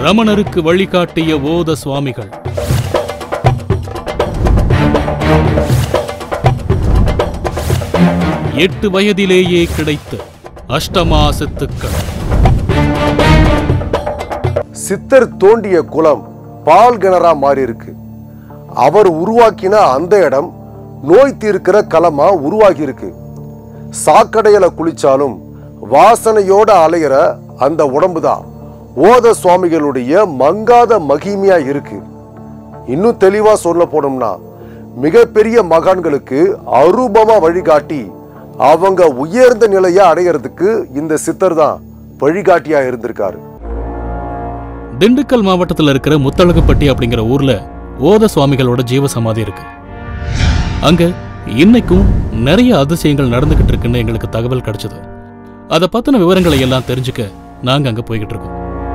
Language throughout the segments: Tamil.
ரமணருக்கு வழிகாட்டிய ஓத சுவாமிகள் எட்டு வயதிலேயே கிடைத்த அஷ்டமா சித்துக்கள் சித்தர் தோண்டிய குளம் பால் கிணறா மாறி இருக்கு அவர் உருவாக்கின அந்த இடம் நோய் தீர்க்கிற களமா உருவாகி இருக்கு சாக்கடையில குளிச்சாலும் வாசனையோட அலையிற அந்த உடம்பு தான் ஓத சுவாமிகளுடைய மங்காத மகிமையா இருக்கு இன்னும் தெளிவா சொல்ல போனோம்னா மிகப்பெரிய மகான்களுக்கு அரூபமா வழிகாட்டி அவங்க உயர்ந்த நிலையை அடையறதுக்கு இந்த சித்தர் தான் வழிகாட்டியா இருந்திருக்காரு திண்டுக்கல் மாவட்டத்தில் இருக்கிற முத்தழகுப்பட்டி அப்படிங்கிற ஊர்ல ஓத சுவாமிகளோட ஜீவ சமாதி இருக்கு அங்க இன்னைக்கும் நிறைய அதிசயங்கள் நடந்துகிட்டு இருக்குன்னு எங்களுக்கு தகவல் கிடைச்சது அதை பத்தின விவரங்களை எல்லாம் தெரிஞ்சுக்க நாங்க அங்க போய்கிட்டு இருக்கோம்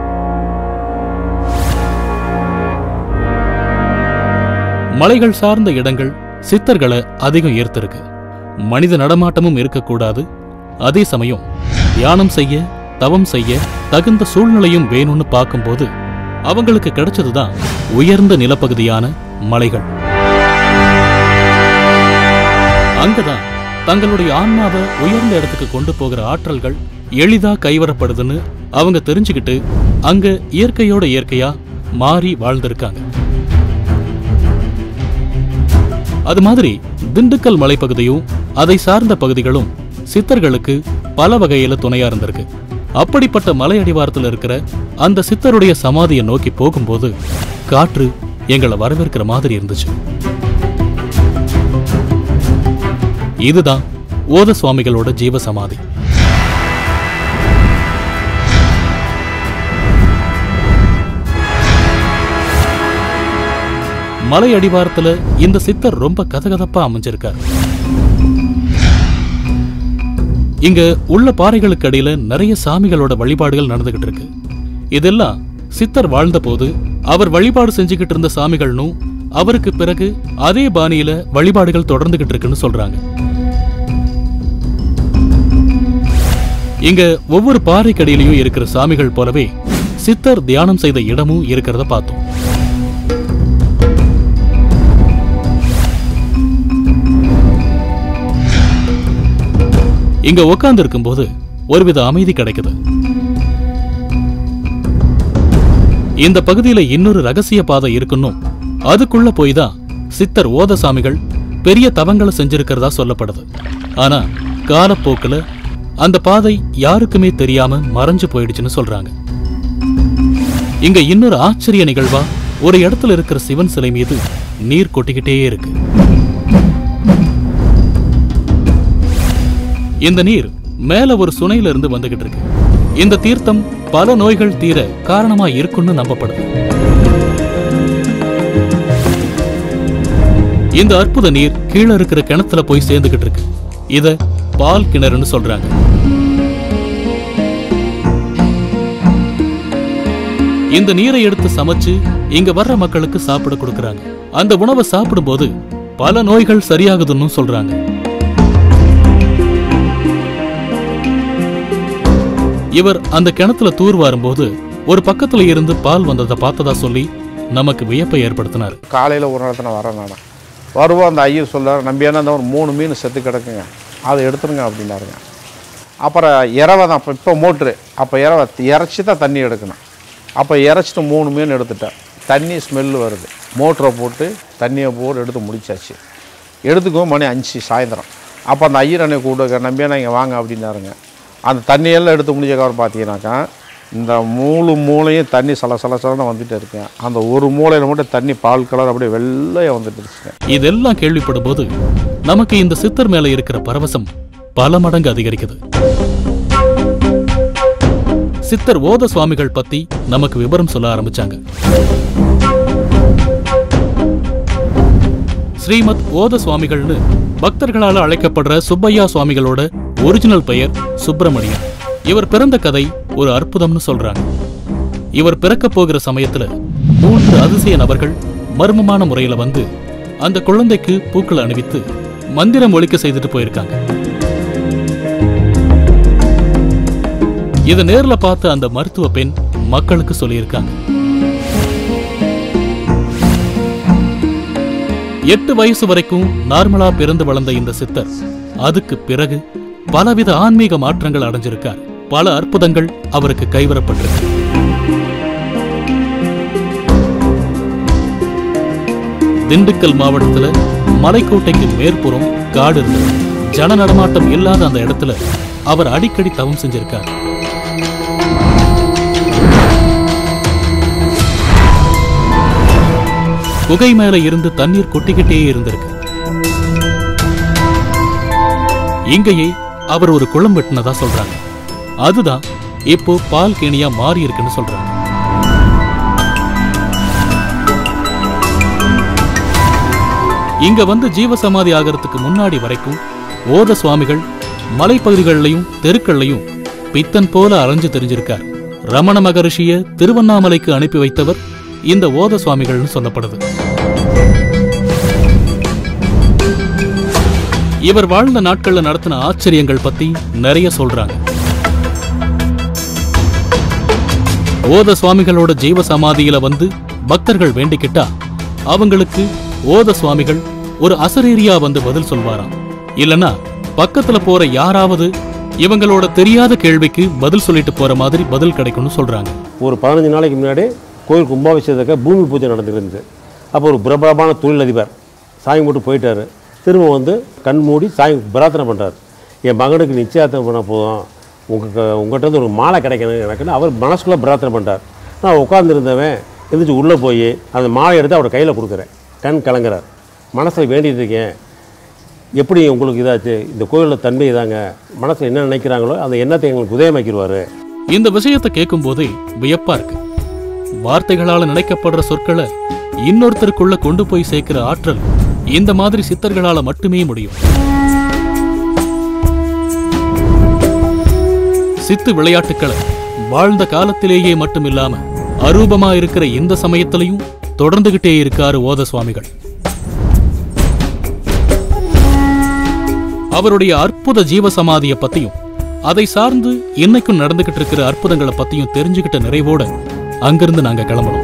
மலைகள் சார்ந்த இடங்கள் சித்தர்களை அதிகம் ஈர்த்திருக்கு மனித நடமாட்டமும் இருக்கக்கூடாது அதே சமயம் தியானம் செய்ய தவம் செய்ய தகுந்த சூழ்நிலையும் வேணும்னு பார்க்கும்போது அவங்களுக்கு கிடைச்சதுதான் உயர்ந்த நிலப்பகுதியான மலைகள் அங்கதான் தங்களுடைய ஆன்மாவை உயர்ந்த இடத்துக்கு கொண்டு போகிற ஆற்றல்கள் எளிதா கைவரப்படுதுன்னு அவங்க தெரிஞ்சுக்கிட்டு அங்க இயற்கையோட இயற்கையா மாறி வாழ்ந்திருக்காங்க அது மாதிரி திண்டுக்கல் மலைப்பகுதியும் அதை சார்ந்த பகுதிகளும் சித்தர்களுக்கு பல வகையில துணையா இருந்திருக்கு அப்படிப்பட்ட மலை அடிவாரத்தில் இருக்கிற அந்த சித்தருடைய சமாதியை நோக்கி போகும்போது காற்று எங்களை வரவேற்கிற மாதிரி இருந்துச்சு இதுதான் ஓத சுவாமிகளோட ஜீவ சமாதி மலை அடிவாரத்துல இந்த சித்தர் ரொம்ப கதகதப்பா அமைஞ்சிருக்கார் இங்க உள்ள பாறைகளுக்கு அடியில நிறைய சாமிகளோட வழிபாடுகள் நடந்துகிட்டு இருக்கு இதெல்லாம் சித்தர் வாழ்ந்தபோது அவர் வழிபாடு செஞ்சுக்கிட்டு இருந்த சாமிகள்னும் அவருக்கு பிறகு அதே பாணியில வழிபாடுகள் தொடர்ந்துகிட்டு இருக்குன்னு சொல்றாங்க இங்க ஒவ்வொரு பாறைக்கடியிலையும் இருக்கிற சாமிகள் போலவே சித்தர் தியானம் செய்த இடமும் இருக்கிறத பார்த்தோம் இங்க உட்கார்ந்து இருக்கும்போது ஒருவித அமைதி கிடைக்குது இந்த பகுதியில இன்னொரு ரகசிய பாதை இருக்குன்னும் அதுக்குள்ள போய் தான் சித்தர் ஓதசாமிகள் பெரிய தவங்களை செஞ்சிருக்கிறதா சொல்லப்படுது ஆனா காலப்போக்குல அந்த பாதை யாருக்குமே தெரியாம மறைஞ்சு போயிடுச்சுன்னு சொல்றாங்க இங்க இன்னொரு ஆச்சரிய நிகழ்வா ஒரு இடத்துல இருக்கிற சிவன் சிலை மீது நீர் கொட்டிக்கிட்டே இருக்கு இந்த நீர் மேல ஒரு சுனையில இருந்து வந்துகிட்டு இருக்கு இந்த தீர்த்தம் பல நோய்கள் தீர காரணமா இருக்குன்னு நம்பப்படுது இந்த அற்புத நீர் கீழே இருக்கிற கிணத்துல போய் சேர்ந்துகிட்டு இருக்கு இத பால் கிணறுன்னு சொல்றாங்க இந்த நீரை எடுத்து சமைச்சு இங்க வர்ற மக்களுக்கு சாப்பிட கொடுக்கறாங்க அந்த உணவை சாப்பிடும்போது பல நோய்கள் சரியாகுதுன்னு சொல்றாங்க இவர் அந்த கிணத்துல தூர் வாரும்போது ஒரு பக்கத்துல இருந்து பால் வந்ததை பார்த்ததா சொல்லி நமக்கு வியப்பை ஏற்படுத்தினார் காலையில் ஒரு நேரத்தில் வரேன் நான் வருவோம் அந்த ஐயர் சொல்றாரு நம்பியான அந்த ஒரு மூணு மீன் செத்து கிடக்குங்க அதை எடுத்துருங்க அப்படின்னாருங்க அப்புறம் இரவை தான் இப்போ இப்போ மோட்ரு அப்போ இரவை இறச்சி தான் தண்ணி எடுக்கணும் அப்போ இறச்சிட்டு மூணு மீன் எடுத்துட்டேன் தண்ணி ஸ்மெல்லு வருது மோட்டரை போட்டு தண்ணியை போட்டு எடுத்து முடிச்சாச்சு எடுத்துக்குவோம் மணி அஞ்சு சாயந்தரம் அப்போ அந்த ஐயர் அன்னை கூப்பிட்டு நம்பியானா இங்கே வாங்க அப்படின்னாருங்க அந்த தண்ணியெல்லாம் எடுத்து முடிஞ்சக்கப்புறம் பார்த்தீங்கன்னாக்கா இந்த மூணு மூளையும் தண்ணி சல சல சலன்னு வந்துட்டு இருக்கேன் அந்த ஒரு மூளையில் மட்டும் தண்ணி பால் கலர் அப்படியே வெள்ளையாக வந்துட்டு இருக்குங்க இதெல்லாம் கேள்விப்படும் போது நமக்கு இந்த சித்தர் மேல இருக்கிற பரவசம் பல மடங்கு அதிகரிக்குது சித்தர் ஓத சுவாமிகள் பத்தி நமக்கு விவரம் சொல்ல ஆரம்பிச்சாங்க ஸ்ரீமத் ஓத சுவாமிகள்னு பக்தர்களால அழைக்கப்படுற சுப்பையா சுவாமிகளோட ஒரிஜினல் பெயர் சுப்பிரமணியன் இவர் பிறந்த கதை ஒரு அற்புதம்னு சொல்றாங்க இவர் பிறக்கப் போகிற சமயத்துல மூன்று அதிசய நபர்கள் மர்மமான முறையில வந்து அந்த குழந்தைக்கு பூக்கள் அணிவித்து மந்திரம் ஒலிக்க செய்துட்டு போயிருக்காங்க இதை நேர்ல பார்த்த அந்த மருத்துவ பெண் மக்களுக்கு சொல்லியிருக்காங்க எட்டு வயசு வரைக்கும் நார்மலா பிறந்து வளர்ந்த இந்த சித்தர் அதுக்கு பிறகு பலவித ஆன்மீக மாற்றங்கள் அடைஞ்சிருக்கார் பல அற்புதங்கள் அவருக்கு கைவரப்பட்டிருக்கு திண்டுக்கல் மாவட்டத்துல மலைக்கோட்டைக்கு மேற்புறம் காடு இருந்தது ஜன நடமாட்டம் இல்லாத அந்த இடத்துல அவர் அடிக்கடி தவம் செஞ்சிருக்கார் குகை மேல இருந்து தண்ணீர் கொட்டிக்கிட்டே இருந்திருக்கு இங்கேயே அவர் ஒரு குளம் வெட்டினதா சொல்றாங்க அதுதான் இப்போ பால் கேணியா மாறி இருக்குன்னு சொல்றாங்க இங்க வந்து ஜீவசமாதி ஆகிறதுக்கு முன்னாடி வரைக்கும் ஓத சுவாமிகள் மலைப்பகுதிகள்லயும் தெருக்கள்லயும் பித்தன் போல அலைஞ்சு தெரிஞ்சிருக்கார் ரமண மகரிஷிய திருவண்ணாமலைக்கு அனுப்பி வைத்தவர் இந்த ஓத சுவாமிகள்னு சொல்லப்படுது இவர் வாழ்ந்த நாட்கள்ல நடத்தின ஆச்சரியங்கள் பத்தி நிறைய சொல்றாங்க ஓத சுவாமிகளோட ஜீவ சமாதியில வந்து பக்தர்கள் வேண்டிக்கிட்டா அவங்களுக்கு ஓத சுவாமிகள் ஒரு அசரீரியா வந்து பதில் சொல்வாராம் இல்லனா பக்கத்துல போற யாராவது இவங்களோட தெரியாத கேள்விக்கு பதில் சொல்லிட்டு போற மாதிரி பதில் கிடைக்கும்னு சொல்றாங்க ஒரு பதினஞ்சு நாளைக்கு முன்னாடி கோயில் கும்பாபிஷேகத்துக்கு பூமி பூஜை நடந்துருந்துச்சு அப்போ ஒரு பிரபலமான தொழிலதிபர் சாமி மட்டும் போயிட்டாரு திரும்ப வந்து கண் மூடி சாமி பிரார்த்தனை பண்ணுறாரு என் மகனுக்கு நிச்சயார்த்தம் பண்ண போதும் உங்கள் உங்கள்கிட்ட இருந்து ஒரு மாலை கிடைக்கணும் எனக்குன்னு அவர் மனசுக்குள்ளே பிரார்த்தனை பண்ணுறார் நான் உட்காந்துருந்தவன் எந்திரிச்சு உள்ளே போய் அந்த மாலை எடுத்து அவர் கையில் கொடுக்குறேன் கண் கலங்குறார் மனசில் வேண்டிட்டு இருக்கேன் எப்படி உங்களுக்கு இதாச்சு இந்த கோயிலில் தன்மை இதாங்க மனசில் என்ன நினைக்கிறாங்களோ அந்த எண்ணத்தை எங்களுக்கு உதயமாக்கிடுவார் இந்த விஷயத்தை கேட்கும் போதே வியப்பா இருக்கு வார்த்தைகளால நினைக்கப்படுற சொற்களை இன்னொருத்தருக்குள்ள கொண்டு போய் சேர்க்கிற ஆற்றல் இந்த மாதிரி சித்தர்களால மட்டுமே முடியும் சித்து விளையாட்டுக்களை வாழ்ந்த காலத்திலேயே மட்டும் இல்லாம அரூபமா இருக்கிற இந்த சமயத்திலையும் தொடர்ந்துகிட்டே இருக்காரு ஓத சுவாமிகள் அவருடைய அற்புத ஜீவசமாதிய பத்தியும் அதை சார்ந்து இன்னைக்கும் நடந்துகிட்டு இருக்கிற அற்புதங்களை பத்தியும் தெரிஞ்சுக்கிட்ட நிறைவோட அங்கிருந்து நாங்க கிளம்பணும்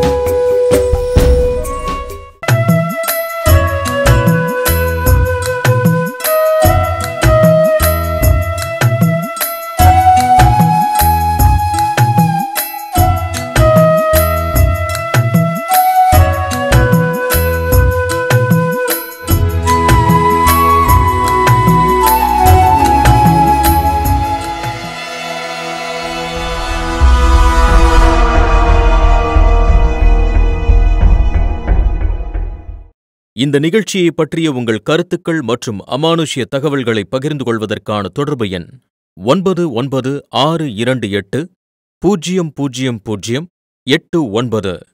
இந்த நிகழ்ச்சியை பற்றிய உங்கள் கருத்துக்கள் மற்றும் அமானுஷ்ய தகவல்களை பகிர்ந்து கொள்வதற்கான தொடர்பு எண் ஒன்பது ஒன்பது ஆறு இரண்டு எட்டு பூஜ்ஜியம் பூஜ்ஜியம் பூஜ்ஜியம் எட்டு ஒன்பது